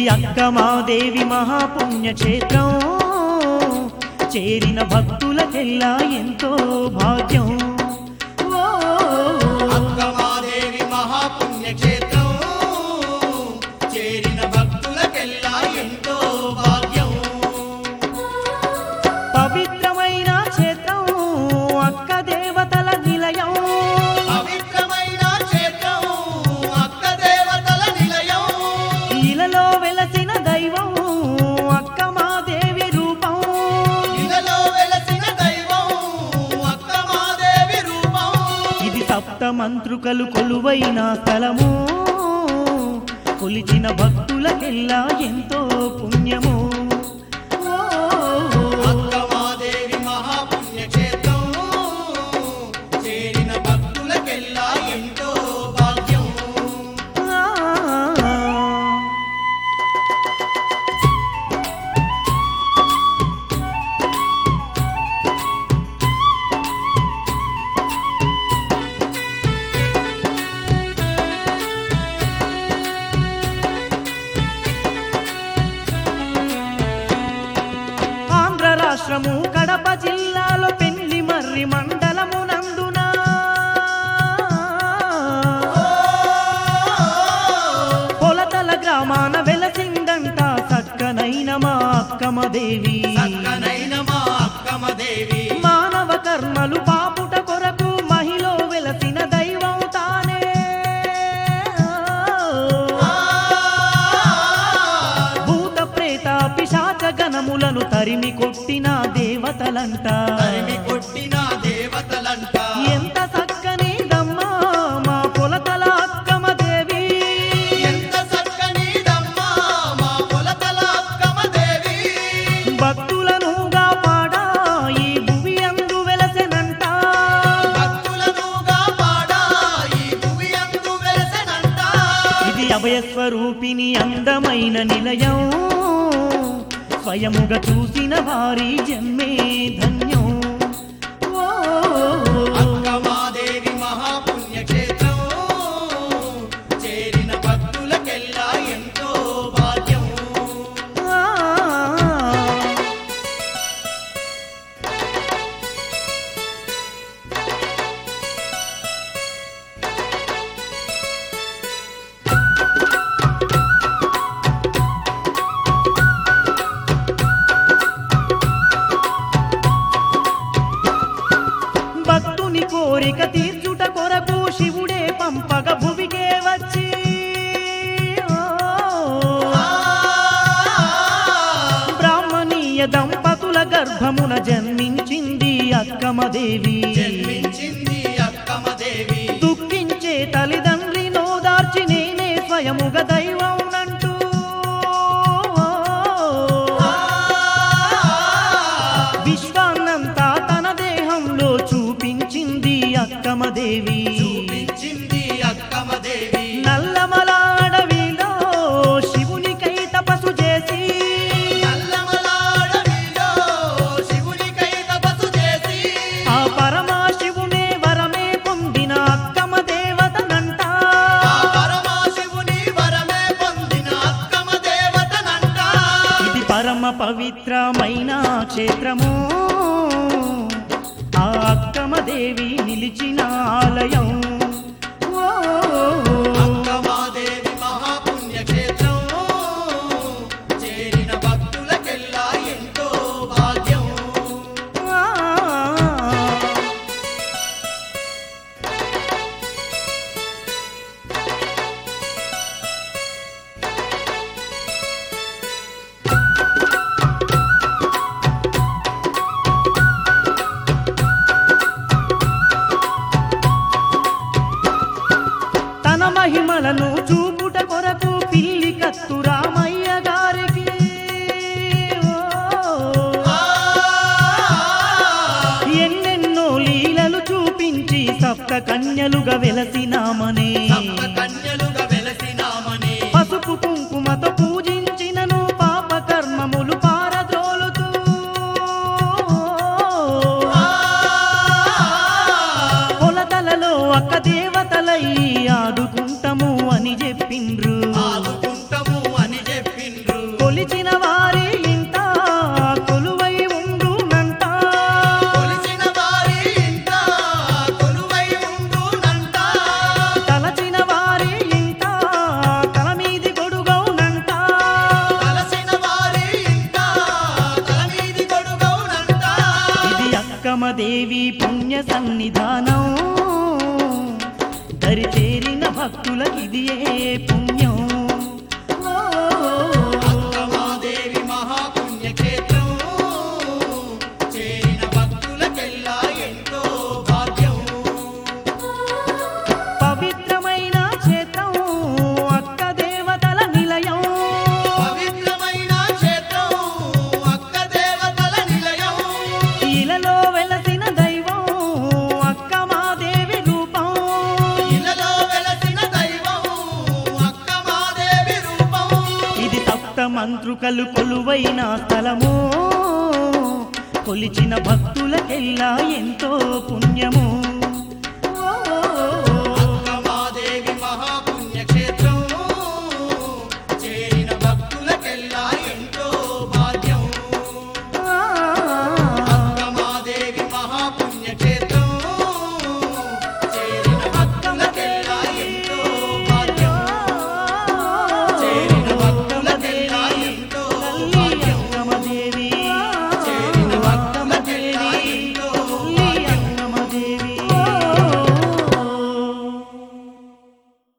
అక్కమాదేవి మహాపుణ్యక్షేత్రం చేరిన భక్తులకెల్లా ఎంతో భాగ్యం ఓ, అక్కమాదేవి మహాపుణ్యక్షేత్రం చేరిన భక్తులకెల్లా ఎంతో భాగ్యం పవిత్రమైన క్షేత్రం అక్క దేవతల నిలయం పవిత్రమైన క్షేత్రం అక్క దేవతల నిలయం ఇలలో వెలసిన దైవం అక్కమాదేవి రూపం ఇలలో వెలసిన దైవం అక్కమాదేవి రూపం ఇది సప్త మంత్రుకలు కొలువైన స్థలము కొలిచిన భక్తులకెల్లా ఎంతో పుణ్యము ఓ, అక్కమాదేవి మహాపుణ్యక్షేత్రం చేరిన భక్తులకెల్లా ఎంతో భాగ్యం ఆ. ఆంధ్ర రాష్ట్రము కడప జిల్లాలో పెళ్లి మర్రి మండలము నందున పొలతల గ్రామాన వెలసిందంట చక్కనైన మా అక్కమదేవి చక్కనైన మా అక్కమదేవి మానవ కర్మలు పాపుట కొరకు మహిళ వెలసిన దైవం తానే భూత ప్రేత పిశాచ గణములను తరిమి కొట్టిన దేవతలంట తరిమి కొట్టిన దేవతలంట ఎంత చక్కని దమ్మా మా పొలతల అక్కమదేవి ఎంత చక్కనిదమ్మా మా కొలతల అక్కమదేవి భక్తులనుగా పాడా ఈ భువి అందు వెలసెనంట భక్తులను కాపాడా ఈ భువి అందు వెలసనంట ఇది అభయస్వరూపిణి అందమైన నిలయం స్వయముగా చూసిన వారి జన్మే ధన్యం ఓ, అక్కమాదేవి మహాపుణ్యక్షేత్రం చేరిన భక్తులకెల్లా ఎంతో భాగ్యం ఆ. భక్తుని కోరిక తీర్చుట కొరకు శివుడే పంపగ భువికే వచ్చి ఓ, బ్రాహ్మణీయ దంపతుల గర్భమున జన్మించింది అక్కమదేవి జన్మించింది అక్కమదేవి దుఃఖించే తల్లిదండ్రి నోదార్చి నేనే స్వయముగ దైవం నంటూ విశ్వాన్నంతా తన దేహంలో చూపించింది అక్కమదేవి చూపించింది అక్కమదేవి నల్లమల అడవిలో శివునికై తపస్సు చేసి నల్లమలాడవిలో శివునికై తపస్సు చేసి ఆ పరమాశివునే వరమే పొందిన అక్కమ దేవతనంట ఆ పరమశివుని వరమే పొందిన అక్కమ దేవతనంట ఇది పరమ పవిత్రమైన క్షేత్రము ఆ అక్కమ దేవి నిలిచిన ఆలయం ఓ, అక్కమాదేవి మహాపుణ్యక్షేత్రం చేరిన భక్తులకెల్లా ఎంతో భాగ్యం ఆ. తన మహిమలను చూపుట కొరకు పిల్లి కత్తు రామయ్య గారికి ఓ, ఎన్నెన్నో లీలలు చూపించి సప్త కన్యలుగా వెలసినామనే సప్త కన్యలుగా వెలసినామని పసుపు కుంకుమతో పూజించినను పాప కర్మములు పారద్రోలుతూ పొలతలలో అక్క దేవతలై ఆదుకుంటము అని చెప్పిండ్రు ఆదుకుంటము అని చెప్పిండ్రు దేవి పుణ్య సన్నిధానం దరి చేరిన భక్తులకిదియే పుణ్యం ఓ, అక్కమాదేవి మహాపుణ్యక్షేత్రం చేరిన భక్తులకెల్లా ఎంతో భాగ్యం పవిత్రమైన క్షేత్రం అక్క దేవతల నిలయం పవిత్రమైన క్షేత్రం అక్క దేవతల నిలయం ఇలలో వెలసిన దైవం అక్క మాదేవి రూపం ఇలలో వెలసిన దైవం అక్కమాదేవి రూపం ఇది సప్త మంత్రుకలు కొలువైన స్థలము కొలిచిన భక్తులకెల్లా ఎంతో పుణ్యము